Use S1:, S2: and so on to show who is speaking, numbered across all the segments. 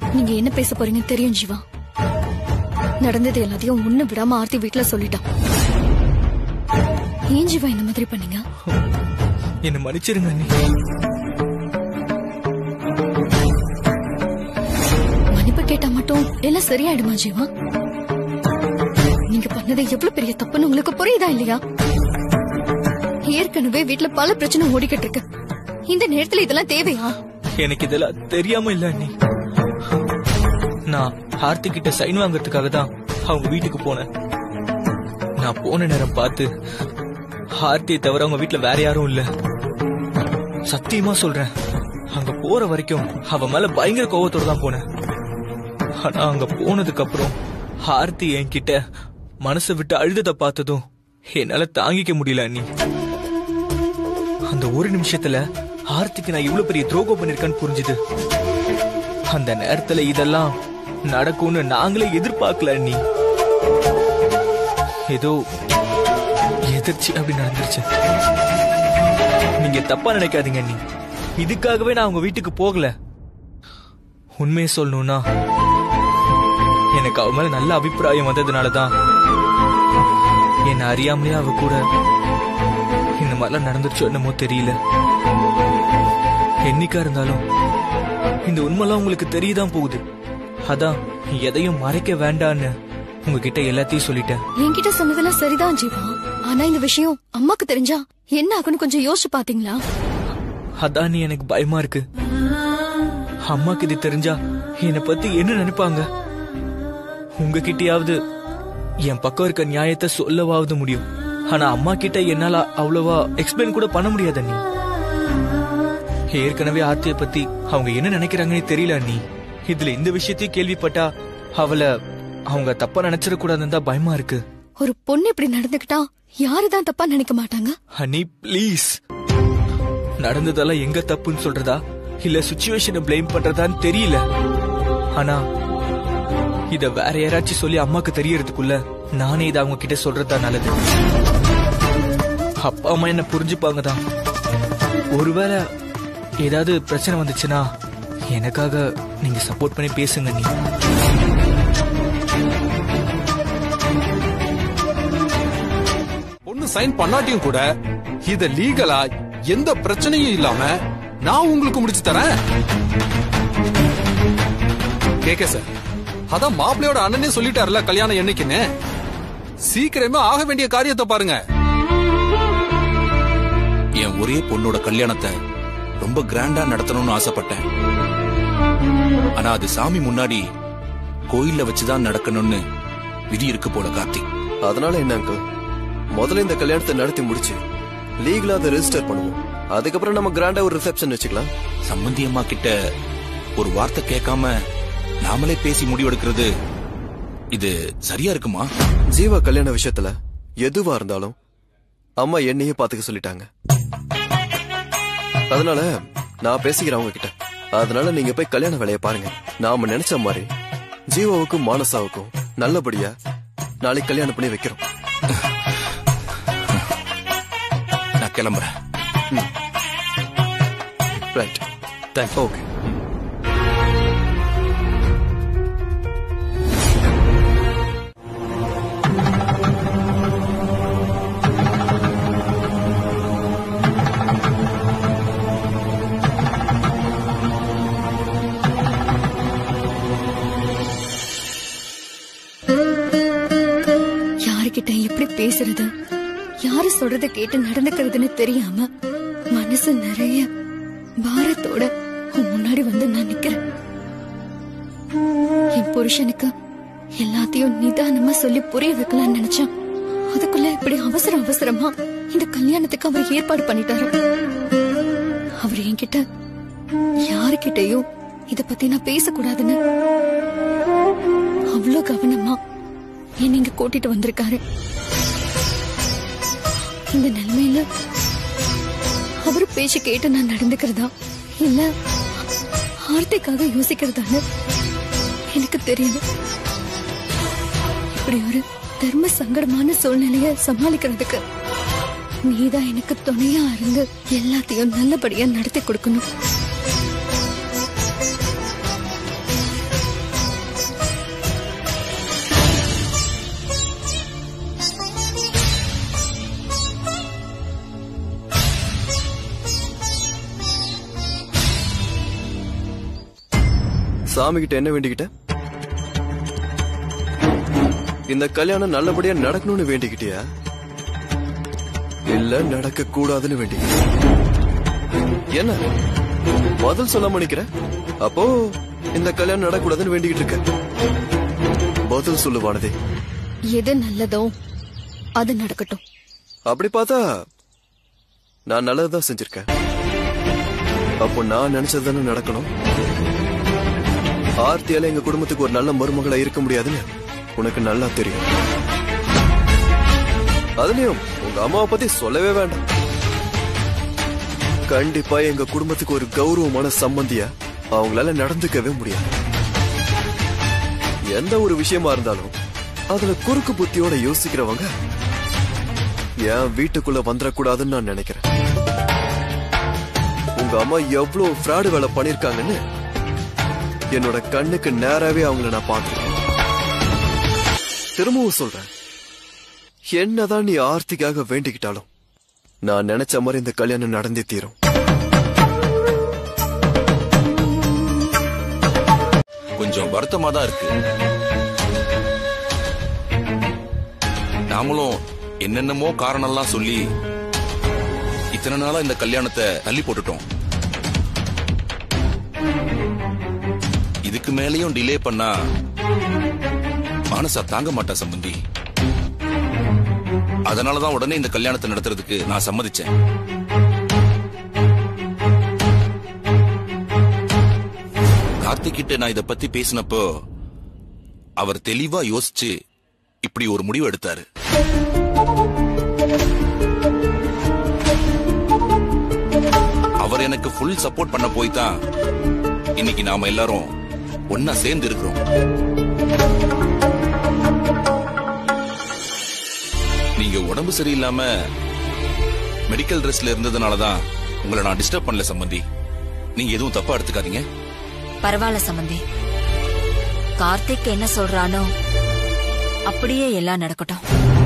S1: நீங்க என்ன பேச போறீங்கன்னு தெரியும் ஜீவா நடந்தது எல்லாத்தையும் ஒண்ணு விடாம ஆர்த்தி வீட்டுல சொல்லிட்டான் ஏன் ஜீவா இந்த மாதிரி பண்ணீங்க
S2: என்ன மன்னிச்சிருங்க அண்ணி
S1: மன்னிப்பு கேட்டா மட்டும் எல்லாம் சரியாயிடுமா ஜீவா நீங்க பண்ணது எவ்வளவு பெரிய தப்புன்னு உங்களுக்கு புரியுதா இல்லையா ஏற்கனவே வீட்டுல பல பிரச்சனை ஓடிக்கிட்டு இருக்கு இந்த நேரத்துல இதெல்லாம் தேவையா
S2: எனக்கு இதெல்லாம் தெரியாம இல்ல அண்ணி நான் ஆர்த்தி கிட்ட சைன் வாங்குறதுக்காக தான் அவங்க வீட்டுக்கு போனேன் நான் போன நேரம் பார்த்து ஆர்த்தியை தவிர அவங்க வீட்டுல வேற யாரும் இல்ல சத்தியமா சொல்றேன் அங்க போற வரைக்கும் அவ மேல பயங்கர கோவத்தோட தான் போனேன் ஆனா அங்க போனதுக்கு அப்புறம் ஆர்த்தி என்கிட்ட மனசை விட்டு அழுதத பார்த்ததும் என்னால தாங்கிக்க முடியல அண்ணி அந்த ஒரு நிமிஷத்துல ஆர்த்திக்கு நான் இவ்வளவு பெரிய துரோகம் பண்ணிருக்கேன்னு புரிஞ்சுது அந்த நேரத்துல இதெல்லாம் நடக்கும்னு நாங்களே எதிர்பார்க்கல நீ ஏதோ எதிர்ச்சி அப்படி நடந்துருச்சு நீங்க தப்பா நினைக்காதீங்க நீ இதுக்காகவே நான் அவங்க வீட்டுக்கு போகல உண்மையை சொல்லணும்னா எனக்கு அவ மேல நல்ல அபிப்பிராயம் வந்ததுனாலதான் என்ன அறியாமலே அவ கூட இந்த மாதிரிலாம் நடந்துருச்சோ என்னமோ தெரியல என்னைக்கா இருந்தாலும் இந்த உண்மைலாம் உங்களுக்கு தெரியதான் போகுது அதான் எதையும் மறைக்க வேண்டான்னு உங்ககிட்ட எல்லாத்தையும் சொல்லிட்டேன்
S1: என்கிட்ட சொன்னதெல்லாம் சரிதான் ஜீவா ஆனா இந்த விஷயம் அம்மாக்கு தெரிஞ்சா என்ன ஆகும்னு கொஞ்சம் யோசிச்சு பாத்தீங்களா
S2: அதான் நீ எனக்கு பயமா இருக்கு அம்மாக்கு இது தெரிஞ்சா என்னை பத்தி என்ன நினைப்பாங்க உங்ககிட்டயாவது என் பக்கம் இருக்க நியாயத்தை சொல்லவாவது முடியும் ஆனா அம்மா கிட்ட என்னால அவ்வளவா எக்ஸ்பிளைன் கூட பண்ண முடியாது நீ ஏற்கனவே ஆர்த்திய பத்தி அவங்க என்ன நினைக்கிறாங்கன்னு தெரியல நீ இதுல இந்த விஷயத்தையும் கேள்விப்பட்டா அவளை அவங்க தப்பா நினைச்சிடக்கூடாதுன்னு தான் பயமா இருக்கு
S1: ஒரு பொண்ணு இப்படி நடந்துக்கிட்டா யாருதான் தப்பா நினைக்க மாட்டாங்க
S2: ஹனி ப்ளீஸ் நடந்ததெல்லாம் எங்க தப்புன்னு சொல்றதா இல்ல சுச்சுவேஷனை ப்ளேம் பண்றதான்னு தெரியல ஆனா இத வேற யாராச்சும் சொல்லி அம்மாக்கு தெரியறதுக்குள்ள நானே இதை அவங்க கிட்ட சொல்றதா நல்லது அப்பா அம்மா என்ன புரிஞ்சுப்பாங்க தான் ஒருவேளை ஏதாவது பிரச்சனை வந்துச்சுன்னா எனக்காக நீங்க சப்போர்ட் பண்ணி பேசுங்க நீ
S3: பொண்ணு சைன் பண்ணாட்டியும் கூட இத லீகலா எந்த பிரச்சனையும் இல்லாம நான் உங்களுக்கு முடிச்சு தரேன் கேக்க சார் அதான் மாப்பிள்ளையோட அண்ணனே சொல்லிட்டாருல கல்யாணம் என்னைக்குன்னு சீக்கிரமே ஆக வேண்டிய காரியத்தை பாருங்க
S4: என் ஒரே பொண்ணோட கல்யாணத்தை ரொம்ப கிராண்டா நடத்தணும்னு ஆசைப்பட்டேன் ஆனா அது சாமி முன்னாடி கோயில்ல வச்சுதான் நடக்கணும்னு விதி இருக்கு போல கார்த்திக்
S5: அதனால என்ன அங்கிள் முதல்ல இந்த கல்யாணத்தை நடத்தி முடிச்சு லீகலா அதை ரெஜிஸ்டர் பண்ணுவோம் அதுக்கப்புறம் நம்ம கிராண்டா ஒரு ரிசப்ஷன் வச்சுக்கலாம்
S4: சம்பந்தி அம்மா கிட்ட ஒரு வார்த்தை கேட்காம நாமளே பேசி முடிவெடுக்கிறது இது சரியா இருக்குமா
S5: ஜீவா கல்யாண விஷயத்துல எதுவா இருந்தாலும் அம்மா என்னையே பாத்துக்க சொல்லிட்டாங்க அதனால நான் பேசிக்கிறேன் அவங்க கிட்ட அதனால நீங்க போய் கல்யாண வேலையை பாருங்க நாம நினைச்ச மாதிரி ஜீவாவுக்கும் மானசாவுக்கும் நல்லபடியா நாளைக்கு கல்யாணம் பண்ணி வைக்கிறோம்
S4: நான் கிளம்புறேன்
S5: ரைட் தேங்க் ஓகே
S1: யாருக்கிட்ட எப்படி பேசுறது யாரு சொல்றத கேட்டு நடந்துக்கிறதுன்னு தெரியாம மனசு நிறைய பாரத்தோட உன் முன்னாடி வந்து நான் நிக்கிறேன் என் புருஷனுக்கு எல்லாத்தையும் நிதானமா சொல்லி புரிய வைக்கலாம்னு நினைச்சேன் அதுக்குள்ள இப்படி அவசர அவசரமா இந்த கல்யாணத்துக்கு அவர் ஏற்பாடு பண்ணிட்டாரு அவர் என்கிட்ட யாருக்கிட்டயும் இத பத்தி நான் பேசக்கூடாதுன்னு அவ்வளவு கவனமா என்னை இங்க கூட்டிட்டு வந்திருக்காரு இந்த நிலைமையில அவரு பேச்சு கேட்டு நான் நடந்துக்கிறதா இல்ல ஆர்த்திக்காக யோசிக்கிறதான்னு எனக்கு தெரியுது இப்படி ஒரு தர்ம சங்கடமான சூழ்நிலைய சமாளிக்கிறதுக்கு நீதான் எனக்கு துணையா இருந்து எல்லாத்தையும் நல்லபடியா நடத்தி கொடுக்கணும்
S5: சாமி கிட்ட என்ன வேண்டிக்கிட்ட இந்த கல்யாணம் நல்லபடியா நடக்கணும்னு வேண்டிக்கிட்டியா இல்ல நடக்க கூடாதுன்னு வேண்டிக்கிட்டியா என்ன பதில் சொல்ல மணிக்கிற அப்போ இந்த கல்யாணம் நடக்கூடாதுன்னு வேண்டிக்கிட்டு இருக்க பதில் சொல்லுவானதே
S1: எது நல்லதோ அது நடக்கட்டும்
S5: அப்படி பார்த்தா நான் நல்லதுதான் செஞ்சிருக்கேன் அப்போ நான் நினைச்சது தானே நடக்கணும் ஆர்த்தியால எங்க குடும்பத்துக்கு ஒரு நல்ல மருமகளா இருக்க முடியாதுன்னு உனக்கு நல்லா தெரியும் அதுலயும் உங்க அம்மாவை பத்தி சொல்லவே வேண்டாம் கண்டிப்பா எங்க குடும்பத்துக்கு ஒரு கௌரவமான சம்பந்தியா அவங்களால நடந்துக்கவே முடியாது எந்த ஒரு விஷயமா இருந்தாலும் அதுல குறுக்கு புத்தியோட யோசிக்கிறவங்க என் வீட்டுக்குள்ள வந்துடக்கூடாதுன்னு நான் நினைக்கிறேன் உங்க அம்மா எவ்வளவு ஃப்ராடு வேலை பண்ணிருக்காங்கன்னு என்னோட கண்ணுக்கு நேராவே அவங்கள நான் பார்த்திருக்கேன் திரும்பவும் சொல்றேன் என்னதான் நீ ஆர்த்திக்காக வேண்டிக்கிட்டாலும் நான் நினைச்ச மாதிரி இந்த கல்யாணம் நடந்தே தீரும்
S4: கொஞ்சம் வருத்தமா தான் இருக்கு நாமளும் என்னென்னமோ காரணம்லாம் சொல்லி இத்தனை நாளா இந்த கல்யாணத்தை தள்ளி போட்டுட்டோம் இதுக்கு மேலயும் டிலே பண்ணா மனசா தாங்க மாட்டா சம்பந்தி அதனாலதான் உடனே இந்த கல்யாணத்தை நடத்துறதுக்கு நான் சம்மதிச்சேன் கார்த்திக் கிட்ட நான் இத பத்தி பேசினப்போ அவர் தெளிவா யோசிச்சு இப்படி ஒரு முடிவு எடுத்தாரு அவர் எனக்கு ஃபுல் சப்போர்ட் பண்ண போய் தான் இன்னைக்கு நாம எல்லாரும் ஒன்னா சேர்ந்து இருக்கிறோம் நீங்க உடம்பு சரியில்லாம மெடிக்கல் ரெஸ்ட்ல இருந்ததுனால தான் உங்களை நான் டிஸ்டர்ப் பண்ணல சம்பந்தி நீங்க எதுவும் தப்பா எடுத்துக்காதீங்க
S6: பரவாயில்ல சம்பந்தி கார்த்திக் என்ன சொல்றானோ அப்படியே எல்லாம் நடக்கட்டும்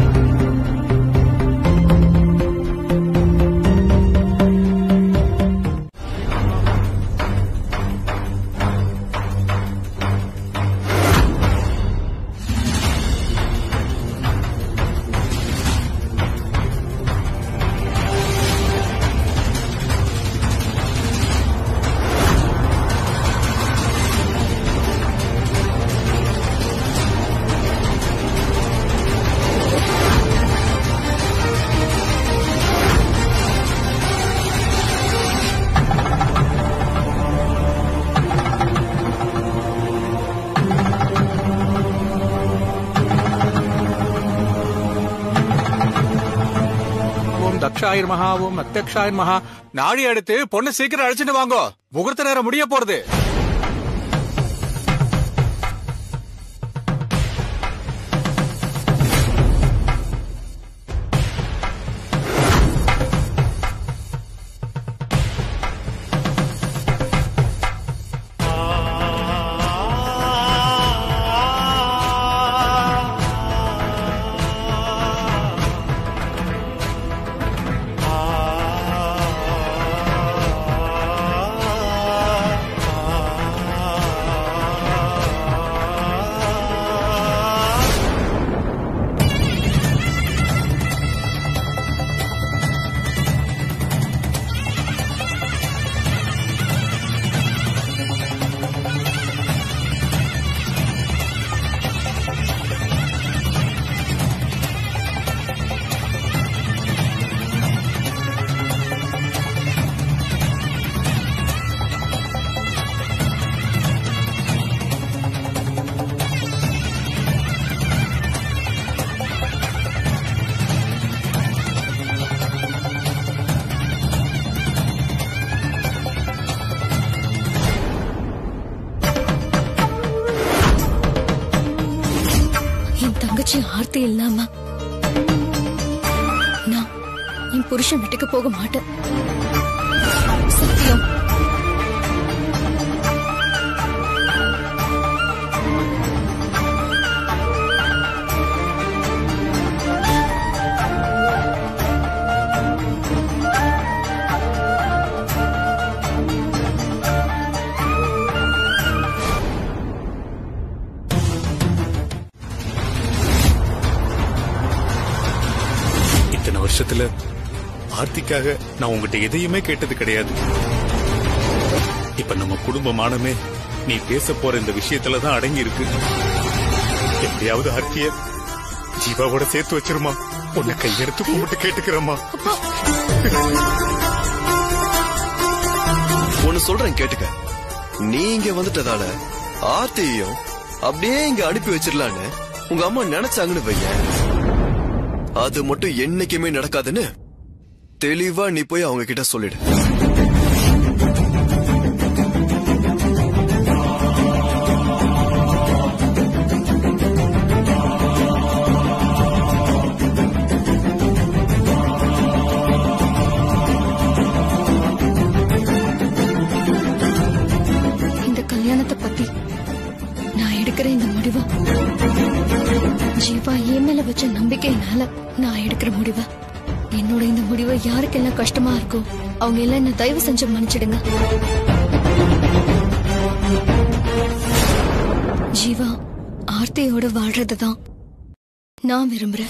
S3: ஓம் தக்ஷாயர் மகா ஓம் அத்தியக்ஷாயர் மகா நாடி எடுத்து பொண்ணு சீக்கிரம் அழைச்சிட்டு வாங்கோ முகூர்த்த நேரம் முடிய போறது
S1: என் தங்கச்சி ஆர்த்தி இல்லாம நான் என் புருஷன் வீட்டுக்கு போக மாட்டேன் சத்தியம்
S7: ஆர்த்திக்காக நான் உங்ககிட்ட எதையுமே கேட்டது கிடையாது இப்ப நம்ம குடும்பமானமே நீ பேச போற இந்த விஷயத்துல தான் அடங்கி இருக்கு எப்படியாவது ஆர்த்திய ஜீவாவோட சேர்த்து வச்சிருமா உன்னை கையெடுத்து கும்பிட்டு கேட்டுக்கிறம்மா
S5: ஒன்னு சொல்றேன் கேட்டுக்க நீ இங்க வந்துட்டதால ஆர்த்தியையும் அப்படியே இங்க அனுப்பி வச்சிடலான்னு உங்க அம்மா நினைச்சாங்கன்னு வைய அது மட்டும் என்னைக்குமே நடக்காதுன்னு தெளிவா நீ போய் அவங்க கிட்ட சொல்லிடு
S1: இந்த கல்யாணத்தை பத்தி நான் எடுக்கிற இந்த முடிவு ஜீவா என் மேல வச்ச நம்பிக்கையினால நான் எடுக்கிற முடிவு என்னோட இந்த முடிவை யாருக்கெல்லாம் கஷ்டமா இருக்கோ அவங்க எல்லாம் என்ன தயவு செஞ்சு மன்னிச்சிடுங்க ஜீவா ஆர்த்தியோட வாழ்றதுதான் நான் விரும்புறேன்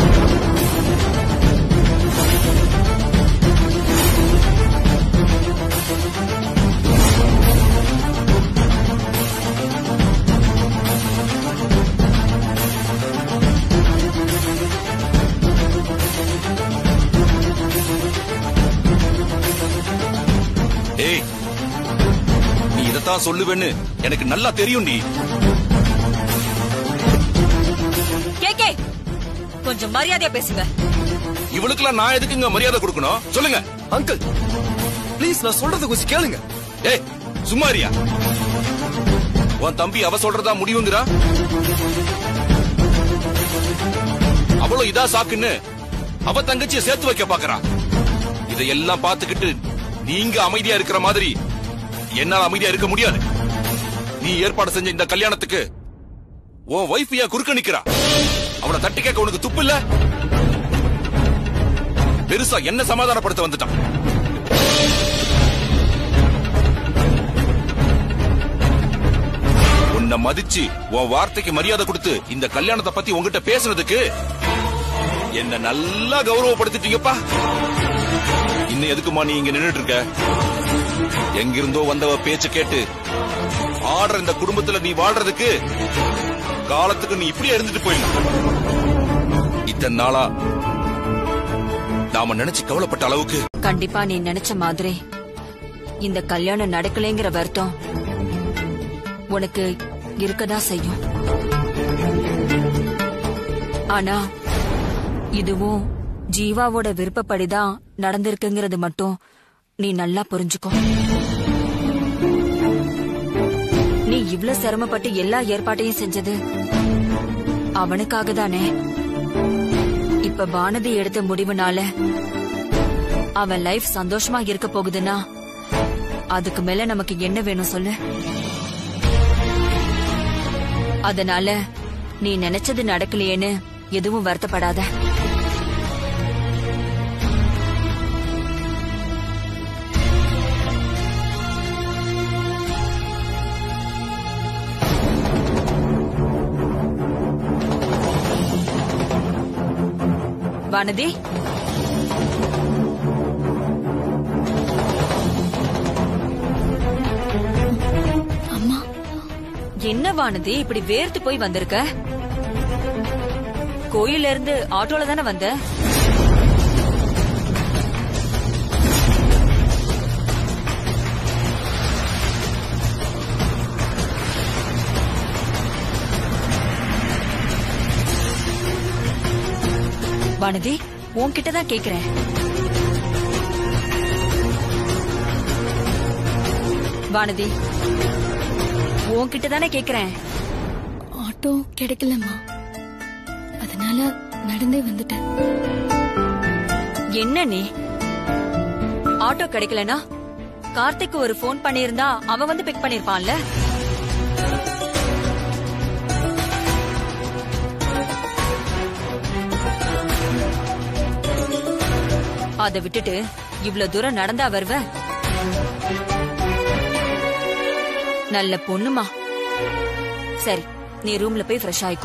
S4: ஏய் நீ இதத்தான் சொல்லுவேன்னு எனக்கு நல்லா தெரியும் நீ
S6: கேக்கே கொஞ்சம் மரியாதையா பேசுங்க
S4: இவளுக்கெல்லாம் நான் எதுக்குங்க மரியாதை கொடுக்கணும் சொல்லுங்க
S5: அங்கிள் ப்ளீஸ் நான் சொல்றத கொஞ்சம் கேளுங்க
S4: ஏய் சும்மாரியா உன் தம்பி அவ சொல்றதா முடிவுங்கிறா அவளும் இதா சாக்குன்னு அவ தங்கச்சிய சேர்த்து வைக்க பாக்குறா இதையெல்லாம் பார்த்துக்கிட்டு நீங்க அமைதியா இருக்கிற மாதிரி என்னால அமைதியா இருக்க முடியாது நீ ஏற்பாடு செஞ்ச இந்த கல்யாணத்துக்கு உன் வைஃப் ஏன் குறுக்க நிக்கிறா அவனை தட்டி கேட்க உனக்கு துப்பு இல்ல பெருசா என்ன சமாதானப்படுத்த வந்துட்டான் உன்னை மதிச்சு உன் வார்த்தைக்கு மரியாதை கொடுத்து இந்த கல்யாணத்தை பத்தி உன்கிட்ட பேசுனதுக்கு என்ன நல்லா கௌரவப்படுத்திட்டீங்கப்பா இன்னும் எதுக்குமா நீ இங்க நின்னுட்டு இருக்க எங்கிருந்தோ வந்தவ பேச்ச கேட்டு ஆடுற இந்த குடும்பத்துல நீ வாழ்றதுக்கு காலத்துக்கு நீ இப்படியே இருந்துட்டு போயிடலாம் இத்தனை நாளா நாம நினைச்சு கவலைப்பட்ட அளவுக்கு
S6: கண்டிப்பா நீ நினைச்ச மாதிரி இந்த கல்யாணம் நடக்கலைங்கிற வருத்தம் உனக்கு இருக்கதா செய்யும் ஆனா இதுவும் ஜீவாவோட விருப்பப்படிதான் நடந்திருக்குங்கிறது மட்டும் நீ நல்லா புரிஞ்சுக்கோ நீ இவ்ளோ சிரமப்பட்டு எல்லா ஏற்பாட்டையும் செஞ்சது அவனுக்காக தானே இப்ப வானதி எடுத்த முடிவுனால அவன் லைஃப் சந்தோஷமா இருக்க போகுதுன்னா அதுக்கு மேல நமக்கு என்ன வேணும் சொல்லு அதனால நீ நினைச்சது நடக்கலையேன்னு எதுவும் வருத்தப்படாத வானதி
S1: அம்மா
S6: என்ன வானதி இப்படி வேர்த்து போய் வந்திருக்க கோயில்ல இருந்து ஆட்டோல தானே வந்த வானதி உன்கிட்ட தான் கேக்குறேன் வானதி உன்கிட்ட தானே கேக்குறேன்
S1: ஆட்டோ கிடைக்கலம்மா அதனால நடந்தே வந்துட்டேன்
S6: என்ன நீ ஆட்டோ கிடைக்கலனா கார்த்திக் ஒரு ஃபோன் பண்ணியிருந்தா அவன் வந்து பிக் பண்ணிருப்பான்ல அத விட்டுட்டு இவ்ளோ தூரம் நடந்தா வருவ நல்ல பொண்ணுமா சரி நீ ரூம்ல போய் ஃப்ரெஷ் ஆயிக்கோ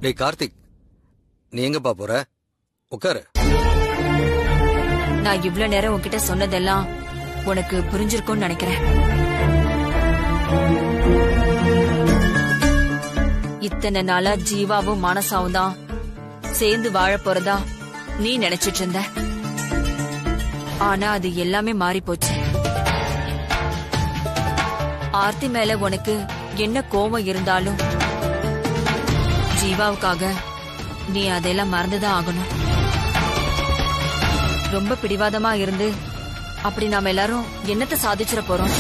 S8: டேய் கார்த்திக் நீ எங்கப்பா போற உட்காரு
S6: நான் இவ்ளோ நேரம் உன்கிட்ட சொன்னதெல்லாம் உனக்கு புரிஞ்சிருக்கும்னு நினைக்கிறேன் இத்தனை நாளா ஜீவாவும் மானசாவும் தான் சேர்ந்து வாழ போறதா நீ நினைச்சிட்டு இருந்த ஆனா அது எல்லாமே மாறி போச்சு ஆர்த்தி மேல உனக்கு என்ன கோபம் இருந்தாலும் ஜீவாவுக்காக நீ அதெல்லாம் மறந்துதான் ஆகணும் ரொம்ப பிடிவாதமா இருந்து அப்படி நாம எல்லாரும் என்னத்த சாதிச்சிட போறோம்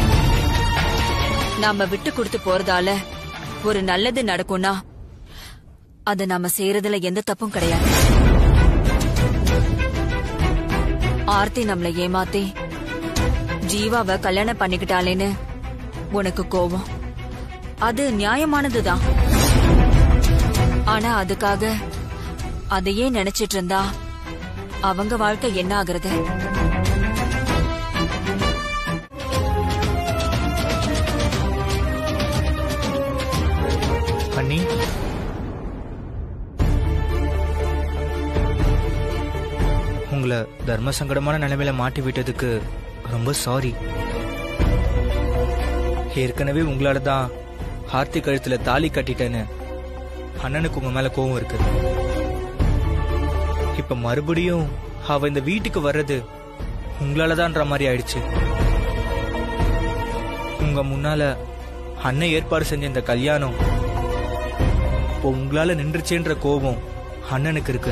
S6: நாம விட்டு கொடுத்து போறதால ஒரு நல்லது நடக்கும்னா அத நாம செய்யறதுல எந்த தப்பும் கிடையாது ஆர்த்தி நம்மள ஏமாத்தி ஜீவாவை கல்யாணம் பண்ணிக்கிட்டாளேன்னு உனக்கு கோபம் அது நியாயமானதுதான் ஆனா அதுக்காக அதையே நினைச்சிட்டு இருந்தா அவங்க வாழ்க்கை என்ன ஆகுறது
S2: அண்ணி உங்களை தர்ம சங்கடமான நிலைமையில மாட்டி விட்டதுக்கு ரொம்ப சாரி ஏற்கனவே உங்களால தான் ஆர்த்தி கழுத்துல தாலி கட்டிட்டேன்னு அண்ணனுக்கு உங்க மேல கோவம் இருக்கு இப்ப மறுபடியும் அவ இந்த வீட்டுக்கு வர்றது உங்களாலதான்ற மாதிரி ஆயிடுச்சு உங்க முன்னால அண்ணன் ஏற்பாடு செஞ்ச இந்த கல்யாணம் இப்போ உங்களால நின்றுச்சேன்ற கோபம் அண்ணனுக்கு இருக்கு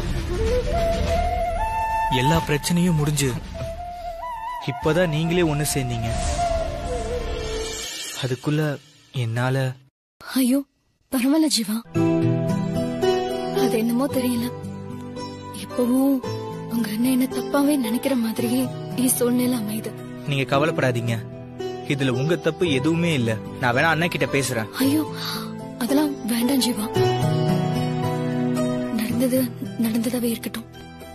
S2: எல்லா பிரச்சனையும் முடிஞ்சு இப்பதான் நீங்களே ஒண்ணு சேர்ந்தீங்க அதுக்குள்ள என்னால
S1: ஐயோ பரவாயில்ல ஜீவா அது என்னமோ தெரியல இப்பவும் உங்க அண்ணன் என்ன தப்பாவே நினைக்கிற மாதிரியே என் சூழ்நிலை அமையுது
S2: நீங்க கவலைப்படாதீங்க இதுல உங்க தப்பு எதுவுமே இல்ல நான் வேணா அண்ணன் கிட்ட பேசுறேன்
S1: ஐயோ அதெல்லாம் வேண்டாம் ஜீவா நடந்தது நடந்ததாவே இருக்கட்டும்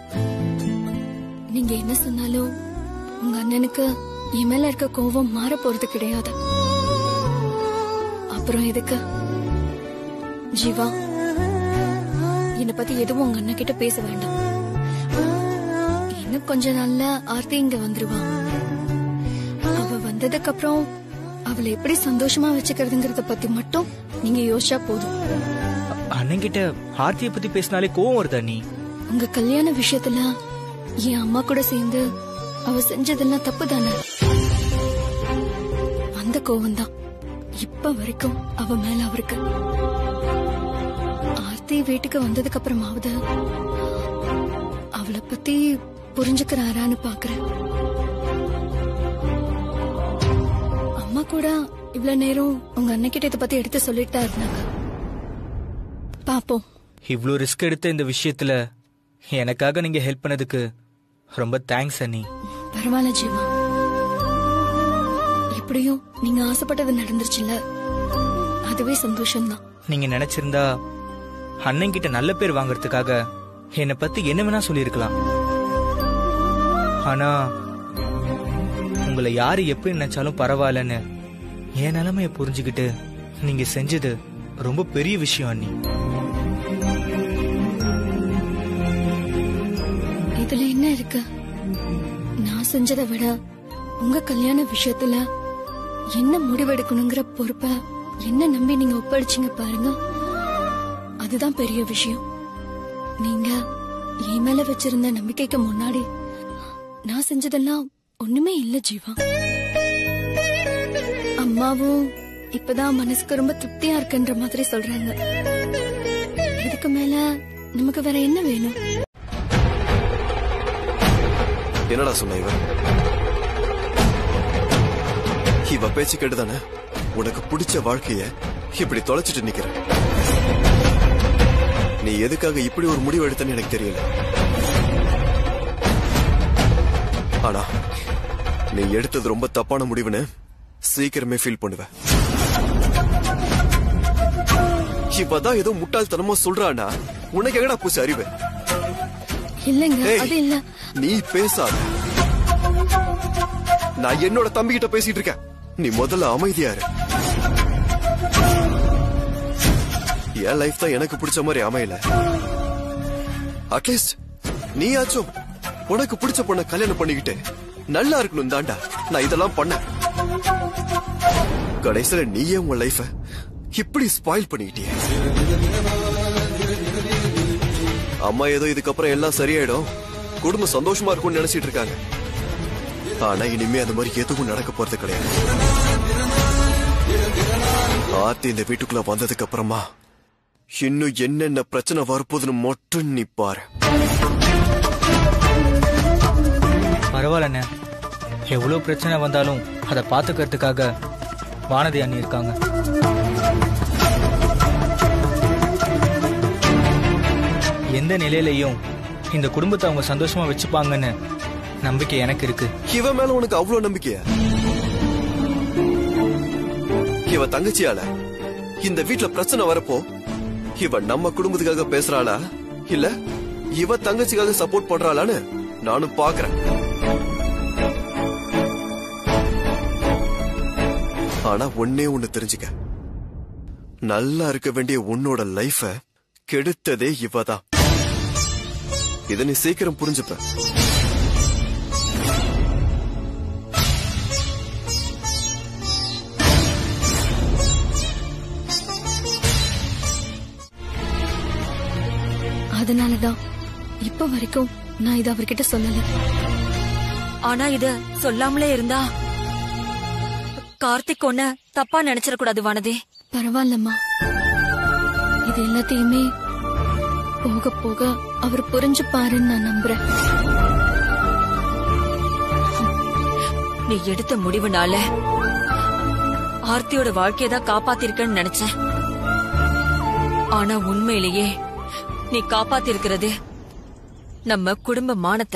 S1: நீங்க என்ன சொன்னாலும் உங்க அண்ணனுக்கு என் மேல இருக்க கோபம் மாற போறது கிடையாது அப்புறம் எதுக்கு ஜீவா என்னை பத்தி எதுவும் உங்க அண்ணன் கிட்ட பேச வேண்டாம் இன்னும் கொஞ்ச நாள்ல ஆர்த்தி இங்க வந்துருவா அவ வந்ததுக்கு அப்புறம் அவளை எப்படி சந்தோஷமா வச்சுக்கிறதுங்கறத பத்தி மட்டும் நீங்க யோசிச்சா போதும்
S2: அண்ணன் கிட்ட ஆர்த்திய பத்தி பேசினாலே கோவம் வருதா நீ
S1: உங்க கல்யாண விஷயத்துல என் அம்மா கூட சேர்ந்து அவ செஞ்சதெல்லாம் தப்பு தானே அந்த கோவம் தான் இப்ப வரைக்கும் அவ மேல அவருக்கு ஆர்த்தி வீட்டுக்கு வந்ததுக்கு அப்புறமாவது அவளை பத்தி புரிஞ்சுக்கிறாரான்னு பாக்குறேன் அம்மா கூட இவ்வளவு நேரம் உங்க அண்ணன் இதை பத்தி எடுத்து சொல்லிட்டு தான் இருந்தாங்க பாப்போம்
S2: இவ்ளோ ரிஸ்க் எடுத்த இந்த விஷயத்துல எனக்காக நீங்க ஹெல்ப் பண்ணதுக்கு ரொம்ப தேங்க்ஸ் அண்ணி
S1: பரவாயில்ல ஜீவா எப்படியும் நீங்க ஆசைப்பட்டது நடந்துருச்சுல்ல அதுவே சந்தோஷம்தான்
S2: நீங்க நினைச்சிருந்தா அண்ணன் கிட்ட நல்ல பேர் வாங்குறதுக்காக என்னை பத்தி என்ன வேணா சொல்லியிருக்கலாம் ஆனா உங்களை யாரு எப்படி நினைச்சாலும் பரவாயில்லன்னு என் நிலைமைய புரிஞ்சுக்கிட்டு நீங்க செஞ்சது ரொம்ப பெரிய விஷயம் அண்ணி
S1: இதுல என்ன இருக்கு நான் செஞ்சதை விட உங்க கல்யாண விஷயத்துல என்ன முடிவெடுக்கணுங்கிற பொறுப்ப என்ன நம்பி நீங்க ஒப்படைச்சீங்க பாருங்க அதுதான் பெரிய விஷயம் நீங்க என் மேல வச்சிருந்த நம்பிக்கைக்கு முன்னாடி நான் செஞ்சதெல்லாம் ஒண்ணுமே இல்ல ஜீவா அம்மாவும் இப்பதான் மனசுக்கு ரொம்ப திருப்தியா இருக்குன்ற மாதிரி சொல்றாங்க இதுக்கு மேல நமக்கு வேற என்ன வேணும்
S5: என்னடா சொன்ன இவ இவ பேச்சு கேட்டுதானே உனக்கு பிடிச்ச வாழ்க்கைய இப்படி தொலைச்சிட்டு நிக்கிற நீ எதுக்காக இப்படி ஒரு முடிவு எடுத்தன்னு எனக்கு தெரியல ஆனா நீ எடுத்தது ரொம்ப தப்பான முடிவுன்னு சீக்கிரமே ஃபீல் பண்ணுவ இப்பதான் ஏதோ முட்டாள்தனமா சொல்றானா உனக்கு எங்கடா பூசி அறிவு
S1: இல்லங்க
S5: ஏய்,
S1: அது இல்ல
S5: நீ பேசாத நான் என்னோட தம்பி கிட்ட பேசிட்டு இருக்கேன் நீ முதல்ல அமைதியா இரு என் லைஃப் தான் எனக்கு பிடிச்ச மாதிரி அமையல அட்லீஸ்ட் நீயாச்சும் உனக்கு பிடிச்ச பொண்ண கல்யாணம் பண்ணிக்கிட்டு நல்லா இருக்கணும் தாண்டா நான் இதெல்லாம் பண்ணேன் கடைசியில நீயே உன் லைஃப இப்படி ஸ்பாயில் பண்ணிக்கிட்டியே அம்மா ஏதோ இதுக்கப்புறம் எல்லாம் சரியாயிடும் குடும்பம் சந்தோஷமா இருக்கும்னு நினைச்சிட்டு இருக்காங்க ஆனா இனிமே அந்த மாதிரி எதுவும் நடக்க போறது கிடையாது ஆர்த்தி இந்த வீட்டுக்குள்ள வந்ததுக்கு அப்புறமா இன்னும் என்னென்ன பிரச்சனை வரப்போகுதுன்னு மட்டும் நீ பாரு
S2: பரவாயில்லண்ணே எவ்வளவு பிரச்சனை வந்தாலும் அதை பாத்துக்கிறதுக்காக வானதி அண்ணி இருக்காங்க எந்த நிலையிலையும் இந்த குடும்பத்தை அவங்க சந்தோஷமா வச்சுப்பாங்கன்னு நம்பிக்கை எனக்கு இருக்கு
S5: இவ மேல உனக்கு அவ்வளவு நம்பிக்கையா இவ தங்கச்சியால இந்த வீட்ல பிரச்சனை வரப்போ இவ நம்ம குடும்பத்துக்காக பேசுறாளா இல்ல இவ தங்கச்சிக்காக சப்போர்ட் பண்றாளான்னு நானும் பாக்குறேன் ஆனா ஒன்னே ஒண்ணு தெரிஞ்சுக்க நல்லா இருக்க வேண்டிய உன்னோட லைஃப கெடுத்ததே இவதான் இத நீ சீக்கிரம் புரிஞ்சுப்ப
S1: அதனாலதான் இப்ப வரைக்கும் நான் இதை அவர்கிட்ட சொல்லல
S6: ஆனா இத சொல்லாமலே இருந்தா கார்த்திக் ஒன்ன தப்பா நினைச்சிடக்கூடாது வானதி
S1: பரவாயில்லம்மா இது எல்லாத்தையுமே போக போக அவர் புரிஞ்சுப்பாருன்னு நான் நம்புறேன்
S6: நீ எடுத்த முடிவுனால ஆர்த்தியோட வாழ்க்கையை தான் காப்பாத்திருக்கன்னு நினைச்சேன் ஆனா உண்மையிலேயே நீ காப்பாத்திருக்கிறது நம்ம குடும்ப மானத்தை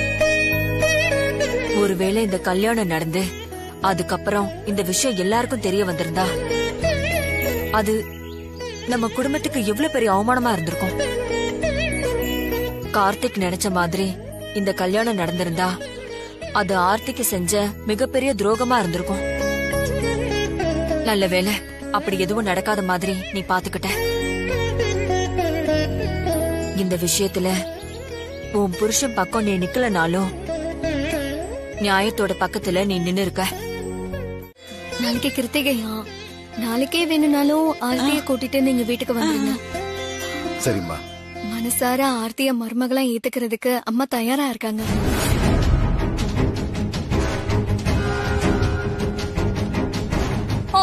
S6: ஒருவேளை இந்த கல்யாணம் நடந்து அதுக்கப்புறம் இந்த விஷயம் எல்லாருக்கும் தெரிய வந்திருந்தா அது நம்ம குடும்பத்துக்கு எவ்வளவு பெரிய அவமானமா இருந்திருக்கும் கார்த்திக் நினைச்ச மாதிரி இந்த கல்யாணம் நடந்திருந்தா அது ஆர்த்திக்கு செஞ்ச மிகப்பெரிய துரோகமா இருந்திருக்கும் நல்ல வேளை அப்படி எதுவும் நடக்காத மாதிரி நீ பாத்துக்கிட்ட இந்த விஷயத்துல உன் புருஷன் பக்கம் நீ நிக்கலனாலும் நியாயத்தோட பக்கத்துல நீ நின்னு இருக்க
S1: நாளைக்கு கிருத்திகையா நாளைக்கே வேணும்னாலும் ஆர்த்திய கூட்டிட்டு நீங்க வீட்டுக்கு வந்துருங்க
S9: சரிம்மா
S1: மனசார ஆர்த்திய மருமகளா ஏத்துக்கிறதுக்கு அம்மா தயாரா இருக்காங்க
S10: ஓ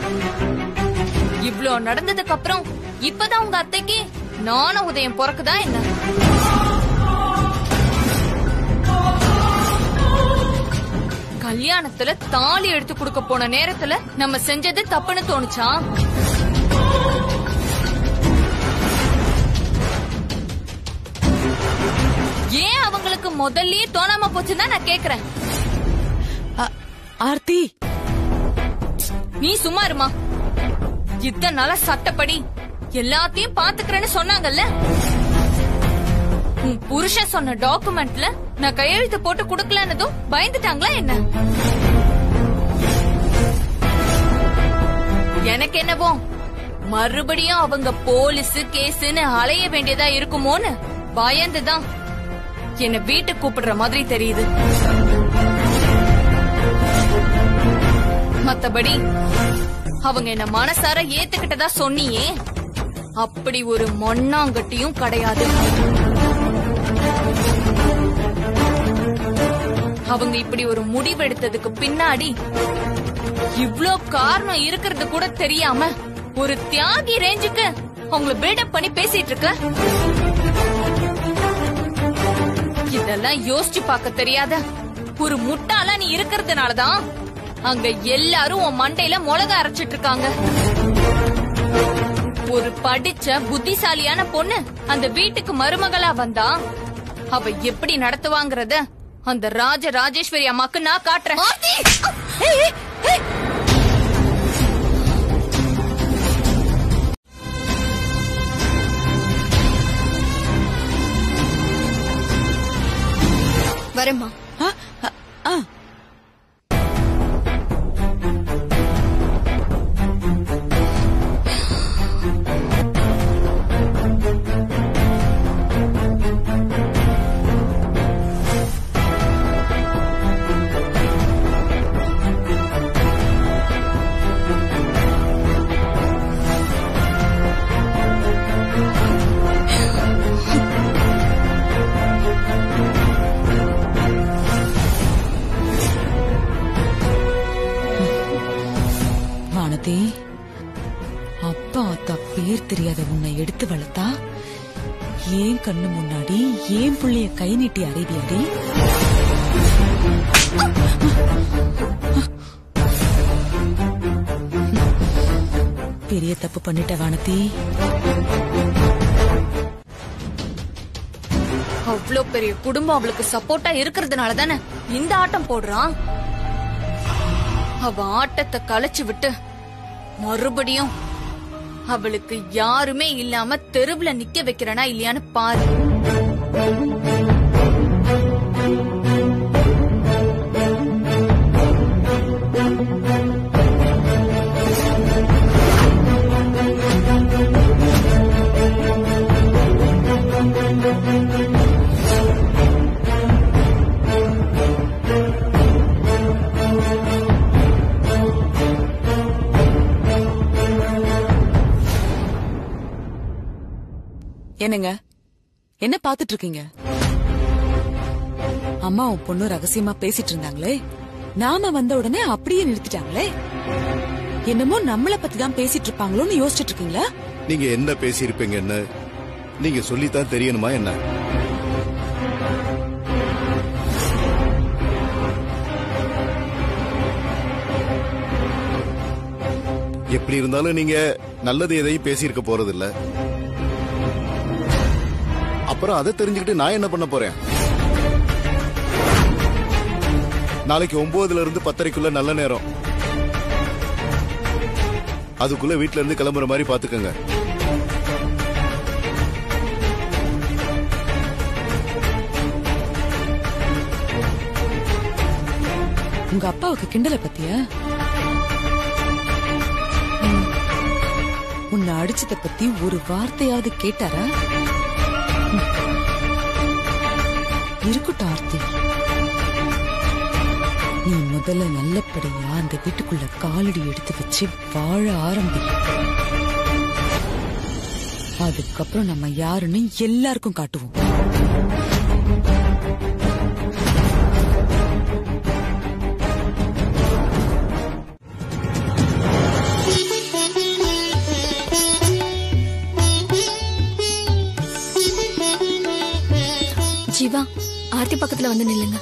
S10: இவ்ளோ நடந்ததுக்கு அப்புறம் இப்பதான் உங்க அத்தைக்கு நானும் உதயம் பிறக்குதா என்ன கல்யாணத்துல தாலி எடுத்து கொடுக்க போன நேரத்துல நம்ம செஞ்சது தப்புன்னு தோணுச்சா ஏன் அவங்களுக்கு முதல்லயே தோணாம போச்சுன்னு நான் கேக்குறேன்
S11: ஆர்த்தி
S10: நீ சும்மா இருமா இத்தனை நாளா சட்டப்படி எல்லாத்தையும் பாத்துக்கிறேன்னு சொன்னாங்கல்ல உன் புருஷன் சொன்ன டாக்குமெண்ட்ல நான் கையெழுத்து போட்டு குடுக்கலன்னதும் பயந்துட்டாங்களா என்ன எனக்கு என்னவோ மறுபடியும் அவங்க போலீஸ் கேஸ்னு அலைய வேண்டியதா இருக்குமோன்னு பயந்துதான் என்ன வீட்டுக்கு கூப்பிடுற மாதிரி தெரியுது மத்தபடி அவங்க என்ன மனசார ஏத்துக்கிட்டதா சொன்னியே அப்படி ஒரு மொண்ணாங்கட்டியும் கிடையாது அவங்க இப்படி ஒரு முடிவெடுத்ததுக்கு பின்னாடி இவ்ளோ காரணம் இருக்கிறது கூட தெரியாம ஒரு தியாகி ரேஞ்சுக்கு அவங்கள பில்டப் பண்ணி பேசிட்டு இருக்க இதெல்லாம் யோசிச்சு பார்க்க தெரியாத ஒரு முட்டாளா நீ இருக்கிறதுனாலதான் அங்க எல்லாரும் உன் மண்டையில மிளகா அரைச்சிட்டு இருக்காங்க ஒரு படிச்ச புத்திசாலியான பொண்ணு அந்த வீட்டுக்கு மருமகளா வந்தா அவ எப்படி நடத்துவாங்கறத அந்த ராஜ ராஜேஸ்வரி அம்மாக்கு நான் காட்டுறேன் ஏய், ஏய், ஏய்.
S1: வரேம்மா
S11: ஆ, ஆ, ஆ. வானதி அப்பா அத்தா பேர் தெரியாத உன்னை எடுத்து வளர்த்தா ஏன் கண்ணு முன்னாடி ஏன் புள்ளைய கை நீட்டி அறிவியடி பெரிய தப்பு பண்ணிட்ட வானதி
S10: அவ்ளோ பெரிய குடும்பம் அவளுக்கு சப்போர்ட்டா இருக்கிறதுனால தானே இந்த ஆட்டம் போடுறான் அவ ஆட்டத்தை கலைச்சு விட்டு மறுபடியும் அவளுக்கு யாருமே இல்லாம தெருவுல நிக்க வைக்கிறனா இல்லையான்னு பாரு
S11: என்னங்க என்ன பாத்துட்டு இருக்கீங்க அம்மாவும் பொண்ணு ரகசியமா பேசிட்டு இருந்தாங்களே நாம வந்த உடனே அப்படியே நிறுத்திட்டாங்களே என்னமோ நம்மள பத்தி தான் பேசிட்டு இருப்பாங்களோன்னு யோசிச்சுட்டு இருக்கீங்களா
S9: நீங்க என்ன பேசியிருப்பீங்கன்னு நீங்க சொல்லித்தான் தெரியணுமா என்ன எப்படி இருந்தாலும் நீங்க நல்லது எதையும் பேசியிருக்க போறது இல்ல அப்புறம் அதை தெரிஞ்சுக்கிட்டு நான் என்ன பண்ண போறேன் நாளைக்கு ஒன்பதுல இருந்து பத்தரைக்குள்ள நல்ல நேரம் அதுக்குள்ள வீட்ல இருந்து கிளம்புற மாதிரி பாத்துக்கோங்க
S11: உங்க அப்பாவுக்கு கிண்டல பத்தியா ம். உன்னை அடிச்சத பத்தி ஒரு வார்த்தையாவது கேட்டாரா ம். இருக்கட்டும் ஆர்த்தி நீ முதல்ல நல்லபடியா அந்த வீட்டுக்குள்ள காலடி எடுத்து வச்சு வாழ ஆரம்பி அதுக்கப்புறம் நம்ம யாருன்னு எல்லாருக்கும் காட்டுவோம்
S1: ஜீவா ஆர்த்தி பக்கத்துல வந்து நில்லுங்க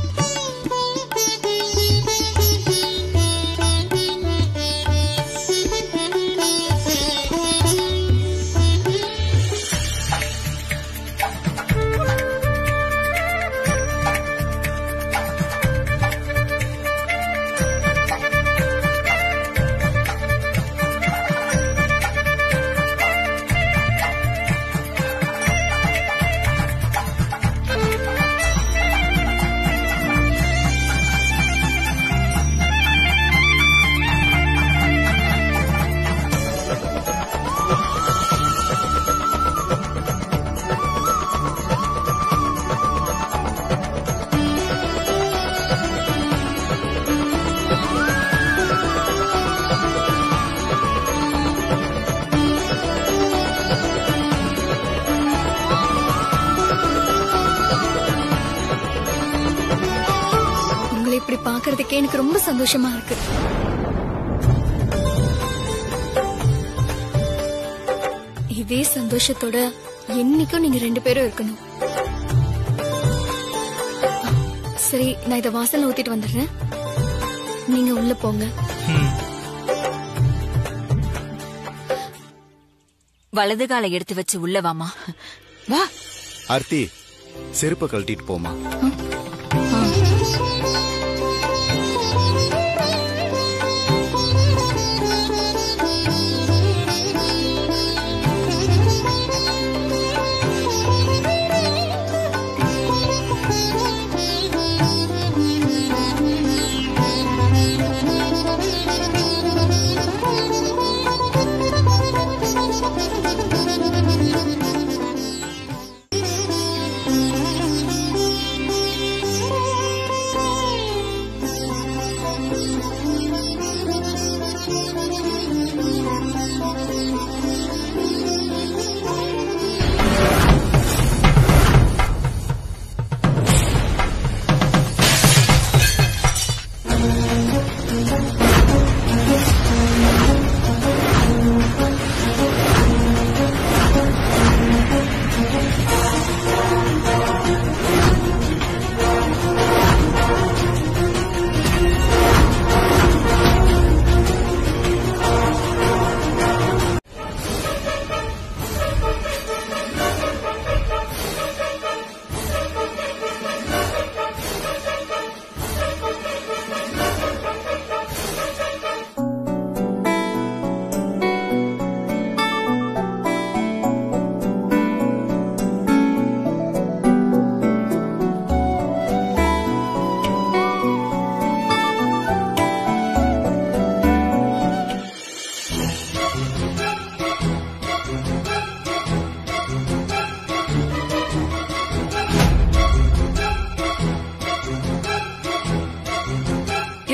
S1: உங்களை இப்படி பாக்குறதுக்கே எனக்கு ரொம்ப சந்தோஷமா இருக்கு இதே சந்தோஷத்தோட என்னைக்கும் நீங்க ரெண்டு பேரும் இருக்கணும் சரி நான் இத வாசல்ல ஊத்திட்டு வந்துடுறேன் நீங்க உள்ள போங்க
S6: வலது காலை எடுத்து வச்சு உள்ள வாமா
S11: வா
S9: ஆர்த்தி செருப்பை கழட்டிட்டு போமா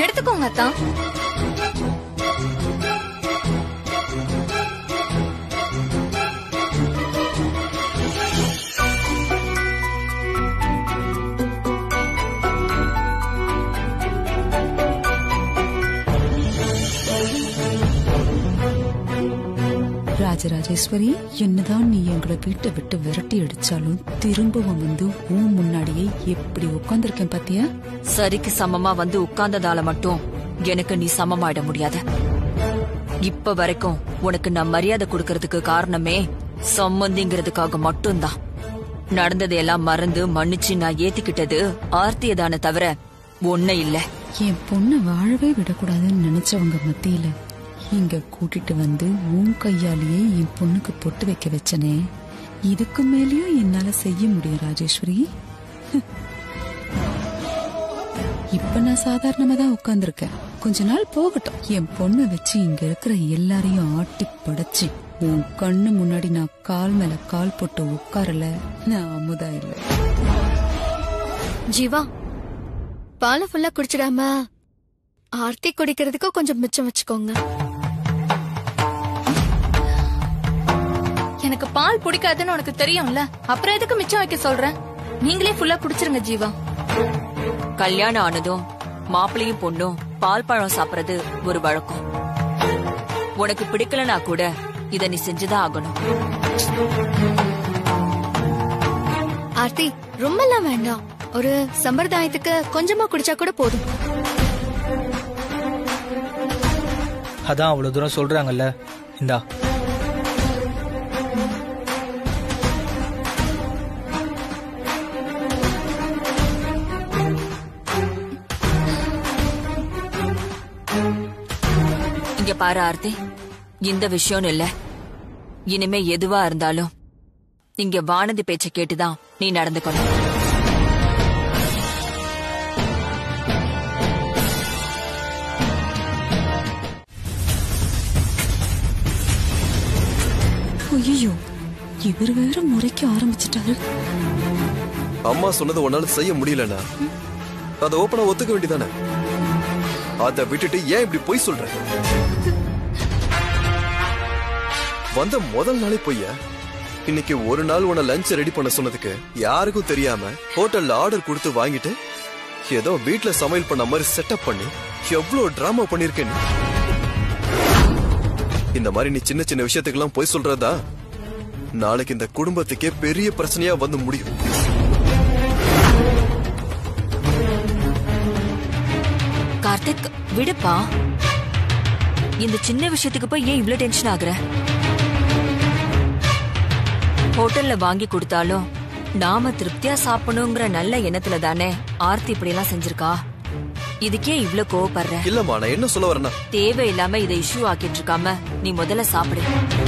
S10: எடுத்துக்கோங்க அத்தான்
S11: ராஜராஜேஸ்வரி என்னதான் நீ எங்களை வீட்டை விட்டு விரட்டி அடிச்சாலும் திரும்பவும் வந்து உன் முன்னாடியே எப்படி உட்கார்ந்திருக்கேன் பாத்தியா
S6: சரிக்கு சமமா வந்து உட்கார்ந்ததால மட்டும் எனக்கு நீ சமமாயிட முடியாது இப்ப வரைக்கும் உனக்கு நான் மரியாதை கொடுக்கறதுக்கு காரணமே சம்மந்திங்கிறதுக்காக மட்டும்தான் நடந்ததையெல்லாம் மறந்து மன்னிச்சு நான் ஏத்துக்கிட்டது ஆர்த்தியதான தவிர ஒன்ன இல்ல
S11: என் பொண்ணை வாழவே விடக்கூடாதுன்னு நினைச்சவங்க மத்தியில இங்க கூட்டிட்டு வந்து உன் கையாலேயே என் பொண்ணுக்கு பொட்டு வைக்க வச்சனே இதுக்கு மேலயும் என்னால செய்ய முடியும் ராஜேஸ்வரி இப்ப நான் சாதாரணமா தான் உட்கார்ந்திருக்கேன் கொஞ்ச நாள் போகட்டும் என் பொண்ணை வச்சு இங்க இருக்கிற எல்லாரையும் ஆட்டி படைச்சு உன் கண்ணு முன்னாடி நான் கால் மேல கால் போட்டு உட்காரல நான் அமுதா இல்லை
S1: ஜீவா பாலை ஃபுல்லா குடிச்சிடாம ஆர்த்தி குடிக்கிறதுக்கும் கொஞ்சம் மிச்சம் வச்சுக்கோங்க
S10: எனக்கு பால் பிடிக்காதுன்னு உனக்கு தெரியும்ல அப்புறம் எதுக்கு மிச்சம் வைக்க சொல்றேன் நீங்களே ஃபுல்லா குடிச்சிருங்க ஜீவா
S6: கல்யாணம் ஆனதும் மாப்பிளையும் பொண்ணும் பால் பழம் சாப்பிடுறது ஒரு வழக்கம் உனக்கு பிடிக்கலனா கூட இத நீ செஞ்சுதான் ஆகணும்
S1: ஆர்த்தி ரொம்பலாம் வேண்டாம் ஒரு சம்பிரதாயத்துக்கு கொஞ்சமா குடிச்சா கூட போதும்
S2: அதான் அவ்வளவு தூரம் சொல்றாங்கல்ல இந்தா
S6: இங்க பாரு ஆர்த்தி இந்த விஷயம்னு இல்ல இனிமே எதுவா இருந்தாலும் இங்க வானதி பேச்ச கேட்டுதான் நீ நடந்துக்கணும்
S11: ஐயோ இவர் வேற முறைக்க ஆரம்பிச்சிட்டாரு
S5: அம்மா சொன்னது உன்னால செய்ய முடியலனா அதை ஓப்பனா ஒத்துக்க வேண்டியதானே அதை விட்டுட்டு ஏன் இப்படி பொய் சொல்ற வந்த முதல் நாளே பொய்ய இன்னைக்கு ஒரு நாள் உன்னை லஞ்ச் ரெடி பண்ண சொன்னதுக்கு யாருக்கும் தெரியாம ஹோட்டல்ல ஆர்டர் கொடுத்து வாங்கிட்டு ஏதோ வீட்ல சமையல் பண்ண மாதிரி செட்டப் பண்ணி எவ்வளவு டிராமா பண்ணிருக்க நீ இந்த மாதிரி நீ சின்ன சின்ன விஷயத்துக்கெல்லாம் பொய் சொல்றதா நாளைக்கு இந்த குடும்பத்துக்கே பெரிய பிரச்சனையா வந்து முடியும்
S6: கார்த்திக் விடுப்பா இந்த சின்ன விஷயத்துக்கு போய் ஏன் இவ்ளோ டென்ஷன் ஆகுற ஹோட்டல்ல வாங்கி கொடுத்தாலும் நாம திருப்தியா சாப்பிடணுங்கிற நல்ல எண்ணத்துல தானே ஆர்த்தி இப்படி எல்லாம் செஞ்சிருக்கா இதுக்கே இவ்ளோ கோவப்படுற
S5: இல்லம்மா நான் என்ன சொல்ல வரேன்னா
S6: தேவையில்லாம இதை இஷ்யூ ஆக்கிட்டு இருக்காம நீ முதல்ல சாப்பிடு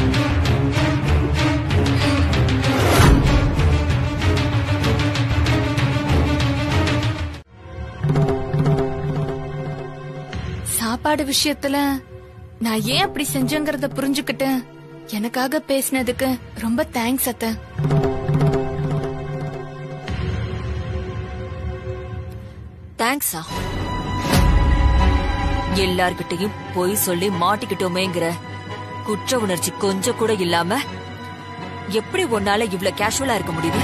S10: சாப்பாடு விஷயத்துல நான் ஏன் அப்படி செஞ்சேங்கறத புரிஞ்சுக்கிட்டு எனக்காக பேசினதுக்கு ரொம்ப தேங்க்ஸ் அத்தை
S6: தேங்க்ஸா எல்லார்கிட்டயும் பொய் சொல்லி மாட்டிக்கிட்டோமேங்கிற குற்ற உணர்ச்சி கொஞ்சம் கூட இல்லாம எப்படி உன்னால இவ்ளோ கேஷுவலா இருக்க முடியுது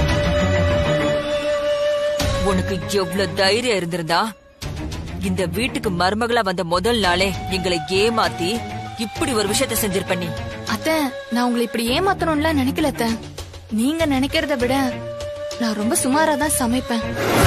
S6: உனக்கு எவ்வளவு தைரியம் இருந்திருந்தா இந்த வீட்டுக்கு மருமகளா வந்த முதல் நாளே எங்களை ஏமாத்தி இப்படி ஒரு விஷயத்த செஞ்சிருப்ப நீ
S10: அத்தை நான் உங்களை இப்படி ஏமாத்தணும்லாம் நினைக்கல அத்தை நீங்க நினைக்கிறத விட நான் ரொம்ப சுமாரா தான் சமைப்பேன்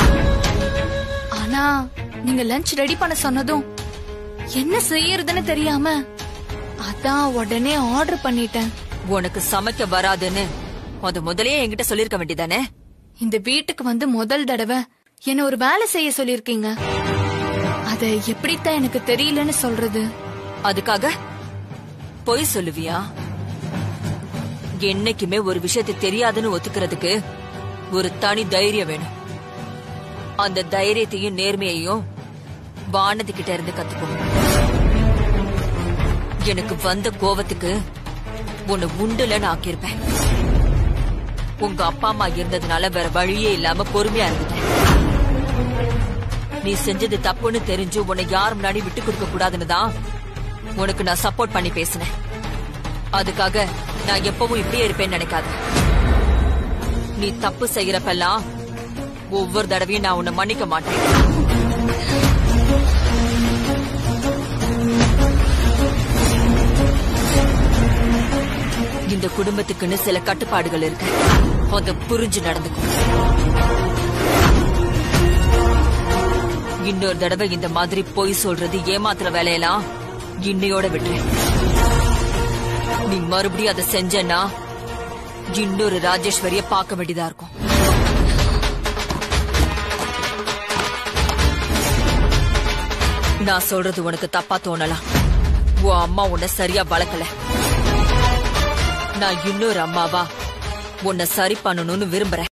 S10: ஆனா நீங்க லஞ்ச் ரெடி பண்ண சொன்னதும் என்ன செய்யறதுன்னு தெரியாம அதான் உடனே ஆர்டர் பண்ணிட்டேன்
S6: உனக்கு சமைக்க வராதுன்னு அது முதலே என்கிட்ட சொல்லிருக்க வேண்டியதானே
S10: இந்த வீட்டுக்கு வந்து முதல் தடவை என்ன ஒரு வேலை செய்ய சொல்லிருக்கீங்க அத எப்படித்தான் எனக்கு தெரியலன்னு சொல்றது
S6: அதுக்காக பொய் சொல்லுவியா என்னைக்குமே ஒரு விஷயத்தை தெரியாதுன்னு ஒத்துக்கிறதுக்கு ஒரு தனி தைரியம் வேணும் அந்த தைரியத்தையும் நேர்மையையும் வானதி கிட்ட இருந்து கத்துக்கோ எனக்கு வந்த கோவத்துக்கு உன்னை உண்டுலன்னு ஆக்கியிருப்பேன் உங்க அப்பா அம்மா இருந்ததுனால வேற வழியே இல்லாம பொறுமையா இருந்துட்டேன் நீ செஞ்சது தப்புன்னு தெரிஞ்சு உன்னை யார் முன்னாடி விட்டு கொடுக்க கூடாதுன்னு தான் உனக்கு நான் சப்போர்ட் பண்ணி பேசினேன் அதுக்காக நான் எப்பவும் இப்படியே இருப்பேன்னு நினைக்காத நீ தப்பு செய்யறப்பெல்லாம் ஒவ்வொரு தடவையும் நான் உன்னை மன்னிக்க மாட்டேன் இந்த குடும்பத்துக்குன்னு சில கட்டுப்பாடுகள் இருக்கு அத புரிஞ்சு நடந்துக்கும் இன்னொரு தடவை இந்த மாதிரி பொய் சொல்றது ஏமாத்துற வேலையெல்லாம் இன்னையோட விட்டுரு நீ மறுபடியும் அதை செஞ்சன்னா இன்னொரு ராஜேஸ்வரிய பார்க்க வேண்டியதா இருக்கும் நான் சொல்றது உனக்கு தப்பா தோணலாம் உன் அம்மா உன்னை சரியா வளர்க்கல நான் இன்னொரு அம்மாவா உன்னை சரி பண்ணணும்னு விரும்புறேன்